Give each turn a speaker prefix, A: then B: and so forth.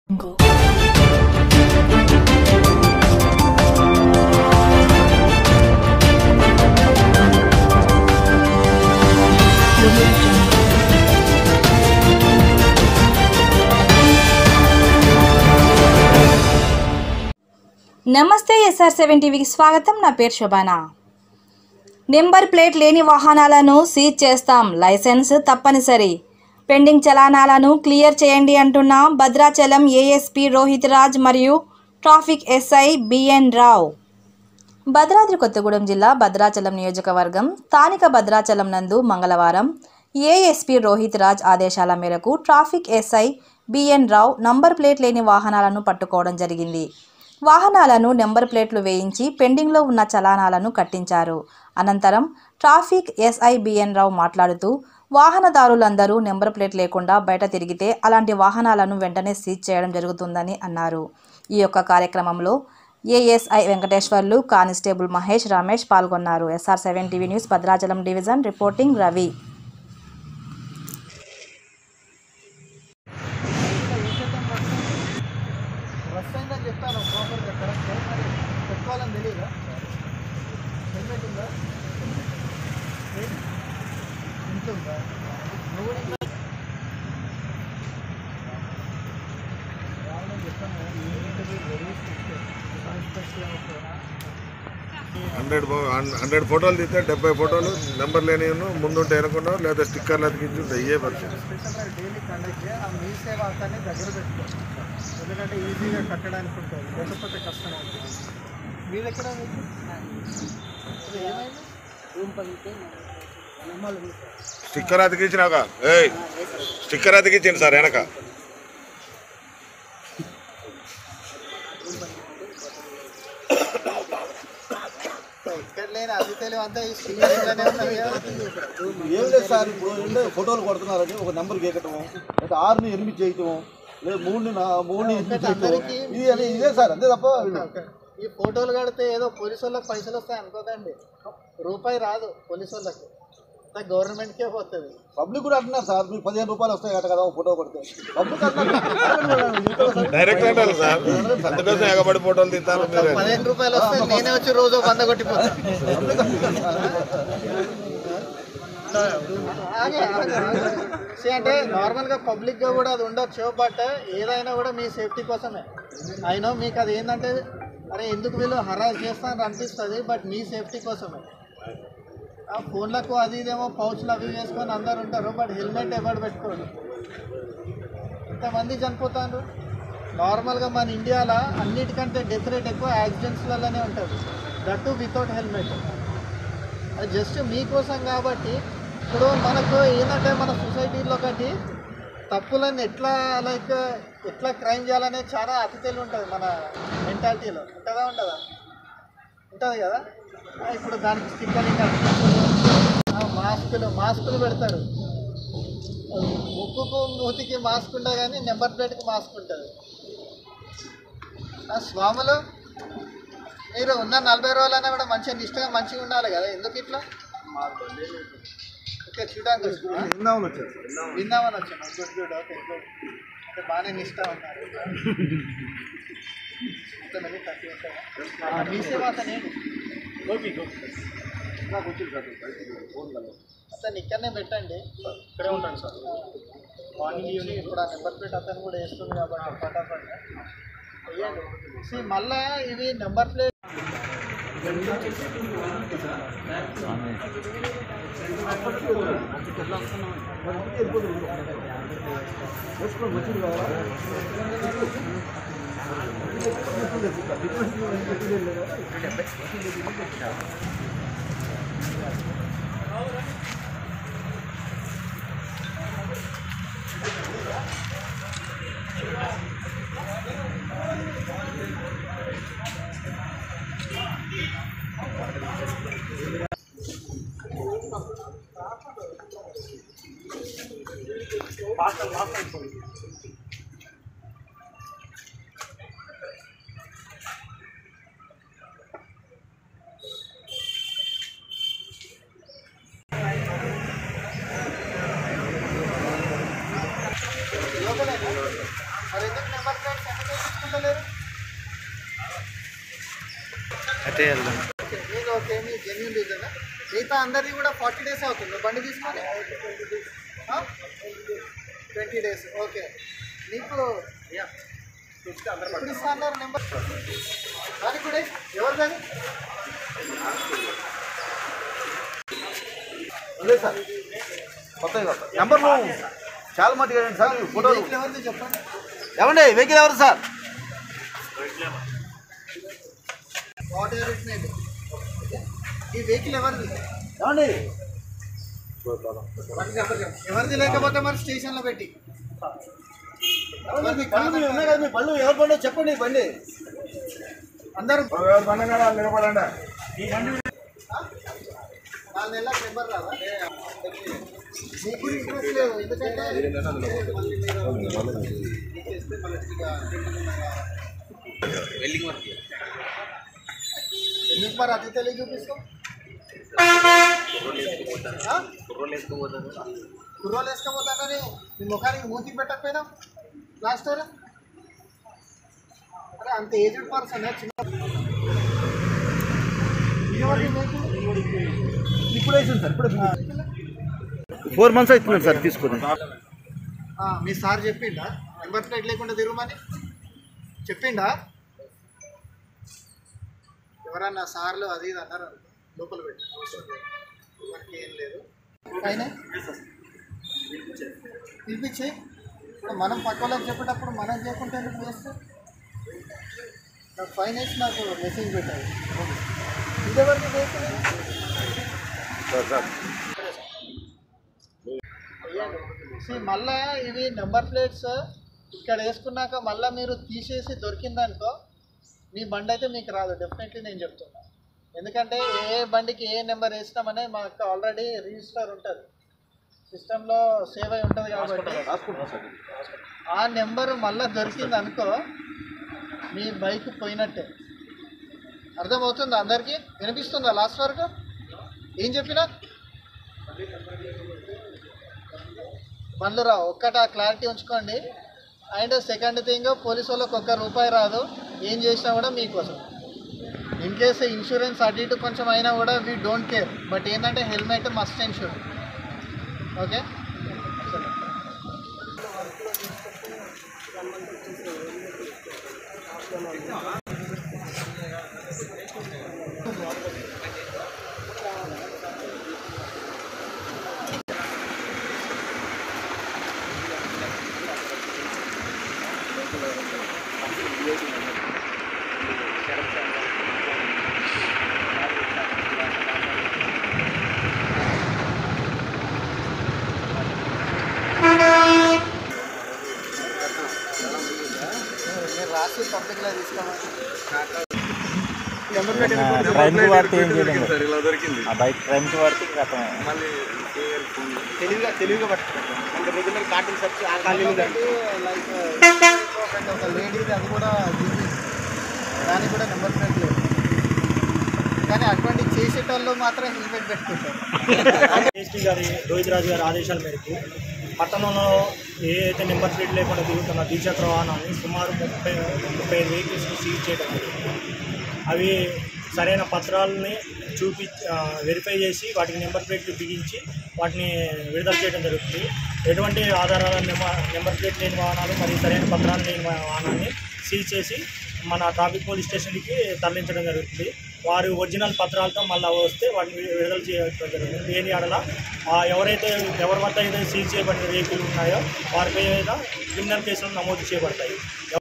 A: Jungle. Audio Jungle.
B: నమస్తే SR seven టీవీకి స్వాగతం నా పేరు శోభానా నెంబర్ ప్లేట్ లేని వాహనాలను సీజ్ చేస్తాం లైసెన్స్ తప్పనిసరి పెండింగ్ చలానాలను క్లియర్ చేయండి అంటున్న భద్రాచలం ఏఎస్పీ రోహిత్ రాజ్ మరియు traffic SI BN Rao Bhadradri Kothagudem జిల్లా భద్రాచలం నియోజకవర్గం స్థానిక భద్రాచలం నందు మంగళవారం ఏఎస్పీ రోహిత్ రాజ్ ఆదేశాల మేరకు traffic SI BN Rao number plate లేని వాహనాలను పట్టుకోవడం జరిగింది వాహనాలను నెంబర్ ప్లేట్లు వేయించి పెండింగ్లో ఉన్న చలానాలను కట్టించారు అనంతరం ట్రాఫిక్ ఎస్ఐ బిఎన్ రావు మాట్లాడుతూ వాహనదారులందరూ నెంబర్ ప్లేట్ లేకుండా బయట తిరిగితే అలాంటి వాహనాలను వెంటనే సీజ్ చేయడం జరుగుతుందని అన్నారు ఈ యొక్క కార్యక్రమంలో ఏఎస్ఐ వెంకటేశ్వర్లు కానిస్టేబుల్ మహేష్ రమేష్ పాల్గొన్నారు SR seven TV news Bhadrachalam division reporting Ravi
C: rush అయిందని చెప్తాను ప్రాపర్గా కరెక్ట్ మరి పెట్టుకోవాలని తెలియదా హెల్మెట్ ఉందా ఏది? ఇంత ఉందా నువ్వు కూడా ఇంకా రావాలని చెప్పాను కదా, ఈ interview very strict inspection
D: hundred hundred ఫోటోలు తీస్తే డెబ్బై ఫోటోలు నెంబర్ లేని ముందుంటే వెనకుండా లేదా స్టిక్కర్లు అతికించి అయ్యే పరిస్థితి
C: స్పెషల్గా డైలీ కండక్ట్ చేయాలి ఆ మీ సేవ అతన్ని దగ్గర పెట్టుకో ఎందుకంటే ఈజీగా కట్టడానికి ఉంటుంది లేకపోతే కష్టం అవుతుంది మీ దగ్గర మీకు? ఇది ఏమైంది రూమ్ పగిలితే రూమాలు
D: స్టిక్కర్ అతికించినాక ఏయ్ స్టిక్కర్ అతికించింది సార్ వెనక
C: ఎక్కడ లేని అది తెలివి అంతా ఈ స్టిక్కర్లోనే ఉన్నది కదా.
E: ఏం లేదు సార్ ఇప్పుడు ఏంటో ఫోటోలు కొడుతున్నారని ఒక నెంబర్ గీకటము లేదా ఆరుని ఎనిమిది చేయటము లేదా మూడుని నా మూడుని ఎనిమిది చేయటము
C: అందరికీ
E: ఇది అని ఇదే సార్ అంతే తప్ప వీళ్ళు
C: ఈ ఫోటోలు కడితే ఏదో పోలీసు వాళ్ళకి పైసలు వస్తాయి అనుకోకండి రూపాయి రాదు పోలీసు వాళ్ళకి అంతా గవర్నమెంట్కే పోతుంది
E: పబ్లిక్ కూడా అంటున్నారు సార్ మీకు పదిహేను రూపాయలు వస్తాయి అట కదా ఒక ఫోటో కొడితే పబ్లిక్ అంటున్నారు
D: డైరెక్ట్ అంటారు సార్ అందుకోసం ఎగబడి ఫోటోలు తీస్తారు మీరే
C: పదిహేను రూపాయలు వస్తే నేనే వచ్చి రోజు వంద కొట్టిపోతాను ఆగే, ఆగే, ఆగే. See, అంటే నార్మల్గా పబ్లిక్గా కూడా అది ఉండొచ్చు బట్ ఏదైనా కూడా మీ సేఫ్టీ కోసమే అయినా మీకు అది ఏంటంటే అరే ఎందుకు వీళ్ళు హరాస్ చేస్తానని అనిపిస్తుంది బట్ మీ సేఫ్టీ కోసమే ఆ ఫోన్లకు అది ఇదేమో పౌచ్లు అవి వేసుకొని అందరు ఉంటారు బట్ హెల్మెట్ ఎవరు పెట్టుకోరు ఇంతమంది చనిపోతారు నార్మల్గా మన ఇండియాలో అన్నిటికంటే డెత్ రేట్ ఎక్కువ యాక్సిడెంట్స్లలోనే ఉంటుంది దట్టు వితౌట్ హెల్మెట్ అది జస్ట్ మీకోసం కాబట్టి ఇప్పుడు మనకు ఏంటంటే మన సొసైటీలో ఒకటి తప్పులను ఎట్లా లైక్ ఎట్లా క్రైమ్ చేయాలనేది చాలా అతి తెలివి ఉంటుంది మన మెంటాలిటీలో ఉంటుందా ఉంటుందా ఉంటుంది కదా ఆ, ఇప్పుడు దానికి స్టిక్కరింగ్ మాస్కులు మాస్కులు పెడతారు ముక్కుకు మూతికి మాస్క్ ఉంటుంది కానీ నెంబర్ ప్లేట్కి మాస్క్ ఉంటుంది ఆ స్వాములు మీరు ఉన్న నలభై రోజులైనా కూడా మంచిగా నిష్టగా మంచిగా ఉండాలి కదా ఎందుకు ఇట్లా ఓకే చూడడానికి వచ్చినా
E: విందామని వచ్చారు
C: విందామని వచ్చాను గుడ్ గుడ్ ఓకే గుడ్ అంటే బాగానే నిష్ట ఉన్నారు మొత్తం వెళ్ళి థర్టీ ఉంటాయా? ఆ, మీ సేవ అతను ఏంటి
E: నాకు వచ్చింది సార్ ఫోన్
C: అతను ఇక్కడనే పెట్టండి
E: ఇక్కడే ఉంటాను సార్
C: మార్నింగ్ ఈవినింగ్ ఇప్పుడు ఆ నెంబర్ ప్లేట్ అతను కూడా వేస్తుంది కాబట్టి ఫటాఫట్ వేయండి See, మళ్ళా ఇవి నెంబర్ ప్లేట్
E: వేసుకొని వచ్చింది కదా
C: మరి ఎందుకు నెంబర్ ప్లేట్ కార్డ్స్ ఎందుకు తీసుకుంటలేరు
F: అయితే వెళ్దాం
C: మీకు ఓకే మీ జెన్యున్ రీజన్ మిగతా అందరిది కూడా ఫార్టీ డేస్ అవుతుంది బండి తీసుకొని ట్వంటీ డేస్ ఓకే నీకు ఎప్పుడు ఇస్తా అన్నారు నెంబర్ దానికి కూడా ఎవరిది అది
E: లేదు సార్ కొత్తగా నెంబర్లు చాలా మట్టుకు ఏంటంటే సార్ ఫోటోలు
C: వెహికల్ ఎవరిది చెప్పండి
E: ఏమండి వెహికల్ ఎవరు sir
C: whatever it maybe ఈ వెహికల్ ఎవరిది
E: ఏమండి
C: ఎవరిది లేకపోతే మరి స్టేషన్లో పెట్టి
E: ఏమండి, మీ కళ్ళు మీ ఉన్నాయి కదా మీ బళ్ళు ఎవరు బండి చెప్పండి ఈ బండి
C: అందరూ
D: పండుగ నిలబడండి
C: నాలుగు నెలల నెంబర్ రాదా మీకు ఇంట్రెస్ట్ లేదు ఎందుకంటే మళ్ళీ మీరు చేస్తే మళ్ళీ ఎందుకు మరి అది తెలియ చూపిస్తాం ఆ? కుర్రోలు వేసుకోపోతానని మీ ముఖానికి మూతి పెట్టకపోయినా లాస్ట్ అరే అంత ఏజ్డ్ పర్సన్ చిన్న ఎవరికి మీకు?
E: ఇప్పుడు వేసింది సార్ ఇప్పుడు ఫోర్ మంత్స్ అవుతుంది సార్ తీసుకుని
C: ఆ, మీ సార్ చెప్పిండా నెంబర్ ప్లేట్ లేకుండా తిరుగుమని చెప్పిండా ఎవరన్నా సార్లు అది ఇది అన్నారు అనుకో, లోపల పెట్టి అవసరం లేదు ఎవరికి ఏం లేదు అయినా పిలిపించి ఇప్పుడు మనం పక్క వాళ్ళకి చెప్పేటప్పుడు మనం చేయకుంటే ఎందుకు చేస్తే నాకు ఫైన్ వేసి నాకు మెసేజ్ పెట్టాలి ఇదెవరికి చేస్తుంది See, మళ్ళా ఇవి నెంబర్ ప్లేట్స్ ఇక్కడ వేసుకున్నాక మళ్ళీ మీరు తీసేసి దొరికిందనుకో మీ బండి అయితే మీకు రాదు డెఫినెట్లీ నేను చెప్తున్నా ఎందుకంటే ఏ బండికి ఏ నెంబర్ వేసినామనే మాకు ఆల్రెడీ రిజిస్టర్ ఉంటుంది సిస్టంలో సేవ్ అయి ఉంటుంది కాబట్టి
E: రాసుకుంటున్నాం సార్
C: ఆ నెంబర్ మళ్ళీ దొరికింది అనుకో మీ బైక్ పోయినట్టే అర్థమవుతుందా అందరికీ వినిపిస్తుందా లాస్ట్ వరకు ఏం చెప్పినా బండ్లు రా ఒక్కట క్లారిటీ ఉంచుకోండి అండ్ సెకండ్ థింగ్ పోలీస్ వాళ్ళకి ఒక్క రూపాయి రాదు ఏం చేసినా కూడా మీకోసం ఇన్ కేస్ ఇన్సూరెన్స్ అటు ఇటు కొంచెం అయినా కూడా వీ డోంట్ కేర్ బట్ ఏంటంటే హెల్మెట్ మస్ట్ ఇన్షూర్ ఓకే మీరు రాసి పబ్లిక్లో తీసుకోమని
F: క్రైమ్కి వాడితే ఏం చేయలేము ఆ బైక్ క్రైమ్కి వాడితే ఇంకా
C: తెలివిగా తెలివిగా పట్టుకుంటాం అంటే రెగ్యులర్ కార్టింగ్ సర్చ్ లైక్ ఒక లేడీది అది కూడా బిజీ దానికి కూడా నెంబర్ ప్లేట్ లేదు కానీ అటువంటి చేసేటోళ్ళు మాత్రం హెల్మెట్ పెట్టుకుంటారు
G: ఎస్పీ గారి రోహిత్ రాజు గారి ఆదేశాల మేరకు పట్టణంలో ఏ అయితే నెంబర్ ప్లేట్ లేకుండా తిరుగుతున్న ద్విచక్ర వాహనాన్ని సుమారు ముప్పై ముప్పై ఐదు వెహికల్స్ని సీజ్ చేయడం జరిగింది అవి సరైన పత్రాలని చూపి ఆ, వెరిఫై చేసి వాటికి నెంబర్ ప్లేట్లు బిగించి వాటిని విడుదల చేయడం జరుగుతుంది ఎటువంటి ఆధారాల నెంబర్ నెంబర్ ప్లేట్ లేని వాహనాలు మరియు సరైన పత్రాలు లేని వాహనాన్ని సీజ్ చేసి మన ట్రాఫిక్ పోలీస్ స్టేషన్కి తరలించడం జరుగుతుంది వారి ఒరిజినల్ పత్రాలతో మళ్ళీ వస్తే వాటిని విడుదల చేయడం జరుగుతుంది లేని ఆడల ఎవరైతే ఎవరి వద్ద అయితే సీజ్ చేయబడిన వెహికల్ ఉన్నాయో వారిపై మీద క్రిమినల్ కేసులు నమోదు చేయబడతాయి